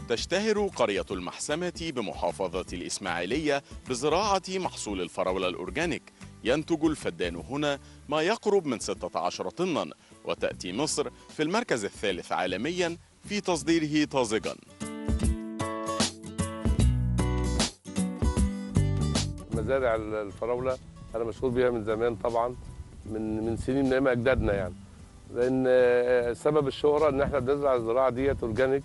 تشتهر قرية المحسمة بمحافظة الإسماعيلية بزراعة محصول الفراولة الأورجانيك ينتج الفدان هنا ما يقرب من 16 طنا وتأتي مصر في المركز الثالث عالميا في تصديره طازجا مزارع الفراوله انا مشهور بيها من زمان طبعا من من سنين من ايام اجدادنا يعني لان آه، سبب الشهره ان احنا بنزرع الزراعه ديت اورجانيك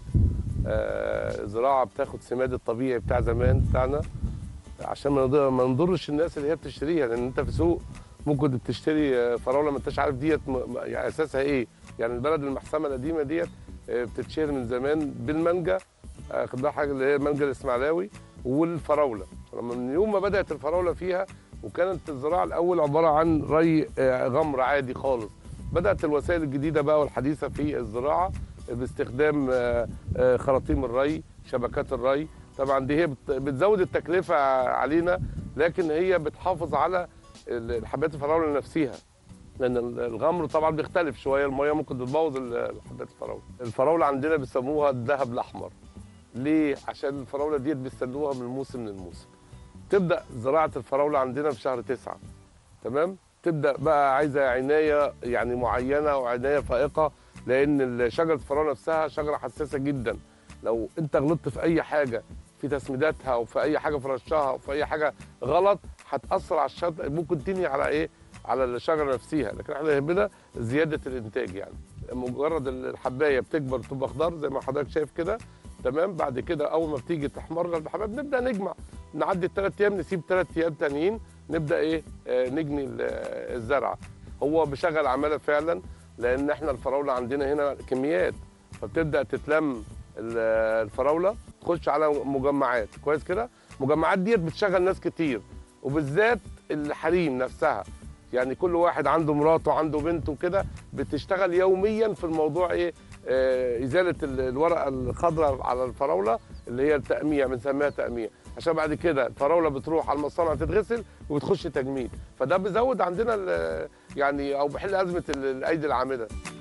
آه، زراعه بتاخد سماد الطبيعي بتاع زمان بتاعنا عشان ما نضر- ما نضرش الناس اللي هي بتشتريها لان انت في سوق ممكن بتشتري آه، فراوله ما انتش عارف ديت م- م- يعني اساسها ايه يعني البلد المحسمه القديمه ديت آه، بتتشهر من زمان بالمانجا آه، خد بالك حاجه اللي هي المانجا الاسماعيلاوي والفراوله لما من يوم ما بدات الفراوله فيها وكانت الزراعه الاول عباره عن ري آه، غمر عادي خالص بدات الوسائل الجديده بقى والحديثه في الزراعه باستخدام آه، آه، خراطيم الري شبكات الري طبعا دي هي بت- بتزود التكلفه علينا لكن هي بتحافظ على ال- حبات الفراوله نفسها لان ال- الغمر طبعا بيختلف شويه الميه ممكن تبوظ ال- حبات الفراوله الفراوله عندنا بيسموها الذهب الاحمر ليه عشان الفراوله ديت بيستنوها من موسم للموسم تبدا زراعه الفراوله عندنا في شهر تسعة تمام تبدا بقى عايزه عنايه يعني معينه وعنايه فائقه لان شجره الفراوله نفسها شجره حساسه جدا لو انت غلطت في اي حاجه في تسميداتها او في اي حاجه في رشها او في اي حاجه غلط هتاثر على الشجره ممكن تنهي على ايه على الشجره نفسها لكن احنا يهمنا زياده الانتاج يعني مجرد الحبايه بتكبر تبقى خضار زي ما حضرتك شايف كده تمام بعد كده اول ما بتيجي تحمر الحبايب نبدا نجمع نعدي الثلاث ايام نسيب ثلاث ايام تانيين نبدا ايه آه نجني ال- آه، الزرعه هو بشغل عماله فعلا لان احنا الفراوله عندنا هنا كميات فبتبدا تتلم ال- آه، الفراوله تخش على مجمعات كويس كده المجمعات ديت بتشغل ناس كتير وبالذات الحريم نفسها يعني كل واحد عنده مراته عنده بنته كده بتشتغل يوميا في الموضوع ايه آه ازاله ال- الورقه الخضراء على الفراوله اللي هي التقميع بنسميها تقميع عشان بعد كده الفراوله بتروح على المصانع تتغسل وبتخش تجميد فده بيزود عندنا ال- يعني او بيحل ازمه ال- الايدي العامله